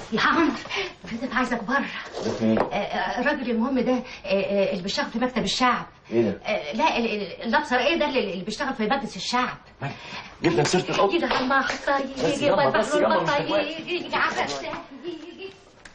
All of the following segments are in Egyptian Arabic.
يا عمرو فاتت عايزك بره الراجل المهم ده آه، آه، اللي بيشتغل في مكتب الشعب ايه ده؟ آه، لا ال- ال- اللبصر ايه ده اللي اللي بيشتغل في مجلس الشعب جبنا سيره القط يجي ده ما حتى بس يجي يلا، يبقى بس يلا، مش البطة دلوقتي. يجي يجي عبس يجي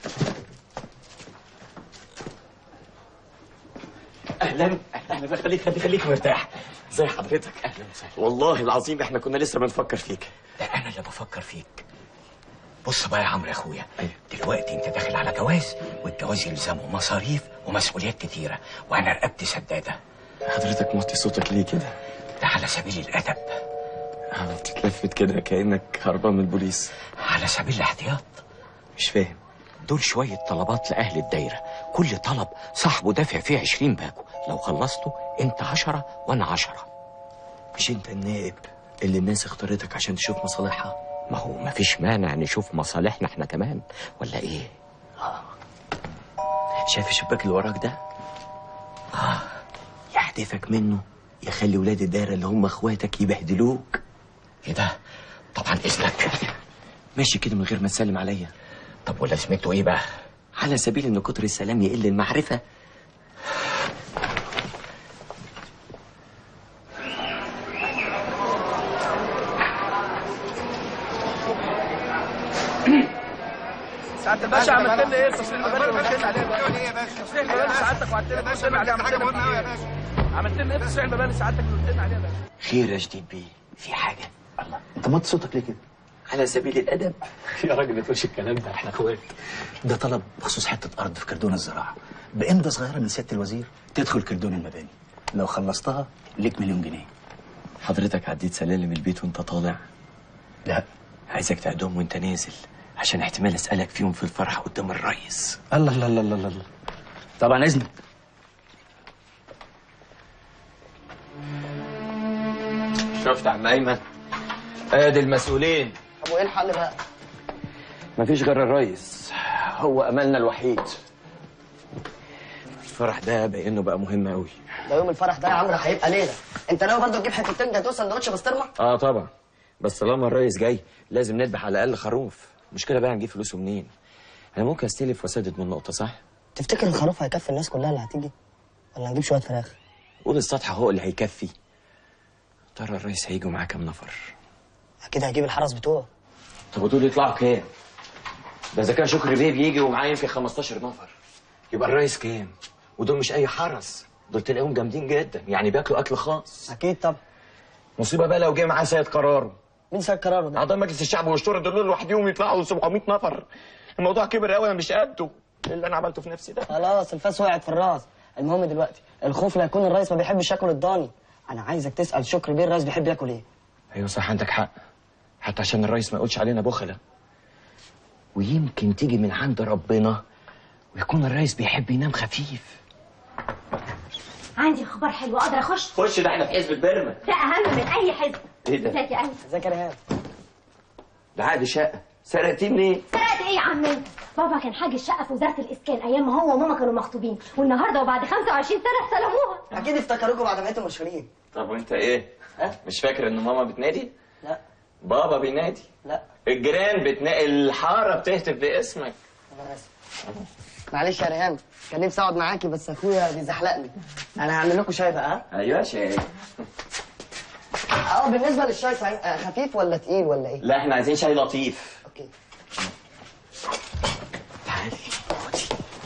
اهلا اهلا خليك خليك خليك مرتاح زي حضرتك اهلا وسهلا والله العظيم احنا كنا لسه بنفكر فيك ده انا اللي بفكر فيك بص بقى يا عمرو يا اخويا أيوة. دلوقتي انت داخل على جواز والجواز يلزمه مصاريف ومسؤوليات كتيره وانا رقبتي سداده حضرتك موطي صوتك ليه كده؟ ده على سبيل الادب آه، بتتلفت كده كانك هربان من البوليس على سبيل الاحتياط مش فاهم دول شويه طلبات لاهل الدايره كل طلب صاحبه دافع فيه عشرين باكو لو خلصته انت عشرة وانا عشرة مش انت النائب اللي الناس اختارتك عشان تشوف مصالحها ما هو مفيش مانع نشوف مصالحنا احنا كمان ولا ايه شايف الشباك اللي وراك ده؟ اه يحدفك منه يخلي ولاد الدايره اللي هم اخواتك يبهدلوك ايه ده طبعا اذنك ماشي كده من غير ما تسلم عليا طب ولازمته ايه بقى على سبيل ان كتر السلام يقل المعرفه سعادة الباشا عملت لنا ايه تصريح مباني وعملت لنا عليه بقى تصريح مباني سعادتك وعدت لنا تصريح عليه عملت لنا ايه عملت لنا ايه تصريح مباني سعادتك اللي قلت لنا عليه بقى خير يا جديد بيه في حاجه الله انت موطي صوتك ليه كده؟ على سبيل الادب يا راجل ما تقولش الكلام ده احنا اخوات ده طلب بخصوص حته ارض في كردون الزراعه بامضه صغيره من سياده الوزير تدخل كردون المباني لو خلصتها ليك مليون جنيه حضرتك عديت سلالم البيت وانت طالع لا عايزك تعدهم وانت نازل عشان احتمال اسالك فيهم في الفرح قدام الريس الله الله الله الله الله طبعا اذنك شفت يا عم ايمن ادي المسؤولين طب وايه الحل بقى؟ مفيش غير الريس هو املنا الوحيد الفرح ده بانه بقى مهم قوي ده يوم الفرح ده يا عمرو هيبقى ليله انت ناوي برضه تجيب حتتين جاتوه سندوتش بسطرمه؟ اه طبعا بس طالما الريس جاي لازم نذبح على الاقل خروف المشكله بقى هنجيب فلوسه منين انا ممكن استلف واسدد من نقطه صح تفتكر الخروف هيكفي الناس كلها اللي هتيجي؟ ولا هنجيب شويه فراخ؟ قول السطح هو اللي هيكفي ترى الريس هيجوا معاه كام نفر اكيد هجيب الحرس بتوعه طب ودول يطلعوا كام ده اذا كان شكري بيه بيجي ومعاه يمكن 15 نفر يبقى الريس كام ودول مش اي حرس دول تلاقيهم جامدين جدا يعني بياكلوا اكل خاص اكيد طب مصيبه بقى لو جه معاه سيد قراره مين سايق قراره ده؟ اعضاء مجلس الشعب والشورى دول لوحدهم يطلعوا 700 نفر الموضوع كبر قوي انا مش قده إيه اللي انا عملته في نفسي ده خلاص الفاس وقعت في الراس المهم دلوقتي الخوف لا يكون الرئيس ما بيحبش ياكل الضاني انا عايزك تسال شكري بيه الرئيس بيحب ياكل ايه؟ ايوه صح عندك حق حتى عشان الريس ما يقولش علينا بخلة ويمكن تيجي من عند ربنا ويكون الريس بيحب ينام خفيف عندي اخبار حلوه اقدر اخش خش ده احنا في حزب البرمة ده اهم من اي حزب ايه ده؟ ازيك يا قلبي ازيك يا ريهام؟ ده عقد شقة سرقتيه منين؟ سرقت ايه يا عم انت بابا كان حاجز شقه في وزاره الاسكان ايام ما هو وماما كانوا مخطوبين والنهارده وبعد 25 سنه استلموها اكيد افتكروكوا بعد ما انتوا مشهورين طب وانت ايه؟ ها؟ مش فاكر ان ماما بتنادي؟ لا بابا بينادي لا الجيران بتنادي الحارة بتهتف باسمك انا اسف معلش يا ريهام كان نفسي اقعد معاكي بس اخويا بيزحلقني انا هعمل لكم شاي بقى ها؟ ايوه شاي اه بالنسبه للشاي صحيح آه، خفيف ولا تقيل ولا ايه؟ لا احنا عايزين شاي لطيف اوكي تعالي اقعدي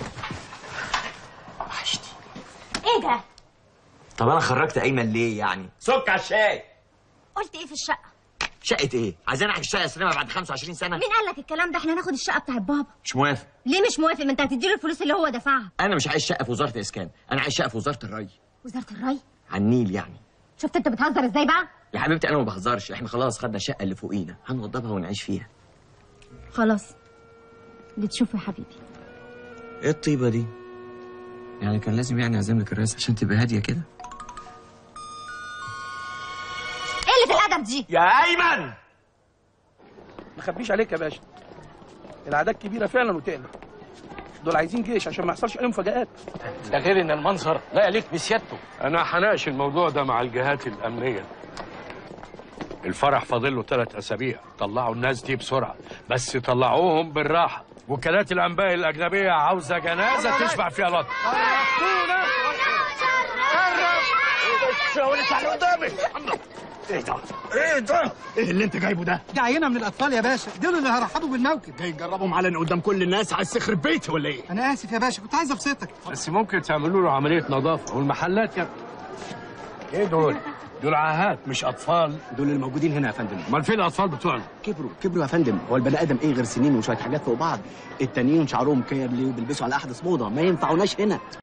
وحشتي ايه ده طب انا خرجت ايمن ليه يعني؟ سك على الشاي قلت ايه في الشقه شقة ايه؟ عايزين احكي الشقة اسلمها بعد 25 سنة؟ مين قال لك الكلام ده احنا هناخد الشقه بتاعت بابا مش موافق ليه مش موافق ما انت هتديله الفلوس اللي هو دفعها انا مش عايز شقة في وزارة الاسكان انا عايز شقة في وزارة الري وزاره الري على النيل يعني شفت انت بتهزر ازاي بقى يا حبيبتي انا ما بهزرش احنا خلاص خدنا الشقة اللي فوقينا هنوضبها ونعيش فيها خلاص اللي تشوفه يا حبيبي ايه الطيبة دي؟ يعني كان لازم يعني اعزم لك الرئيس عشان تبقى هادية كده قله الادب دي يا ايمن ما اخبيش عليك يا باشا الاعداد كبيره فعلا وتقلق دول عايزين جيش عشان ما يحصلش اي مفاجآت ده غير ان المنظر لا يليق بسيادته انا هناقش الموضوع ده مع الجهات الامنيه الفرح فاضل له ثلاث اسابيع طلعوا الناس دي بسرعه بس طلعوهم بالراحه وكالات الانباء الاجنبيه عاوزه جنازه تشبع فيها لط ايه ده؟ ايه ده؟ ايه اللي انت جايبه ده؟ دي عينه من الاطفال يا باشا دول اللي هرحبوا بالموكب جاي تجربهم علنا قدام كل الناس عايز تخرب بيتي ولا ايه؟ انا اسف يا باشا كنت عايز ابسطك بس ممكن تعملوا له عمليه نظافه والمحلات يا ايه دول؟ دول عاهات مش اطفال دول اللي موجودين هنا يا فندم امال فين الاطفال بتوعنا؟ كبروا كبروا يا فندم هو البني ادم ايه غير سنين وشويه حاجات فوق بعض التانيين شعرهم كيرلي وبيلبسوا على احدث موضه ما ينفعوناش هنا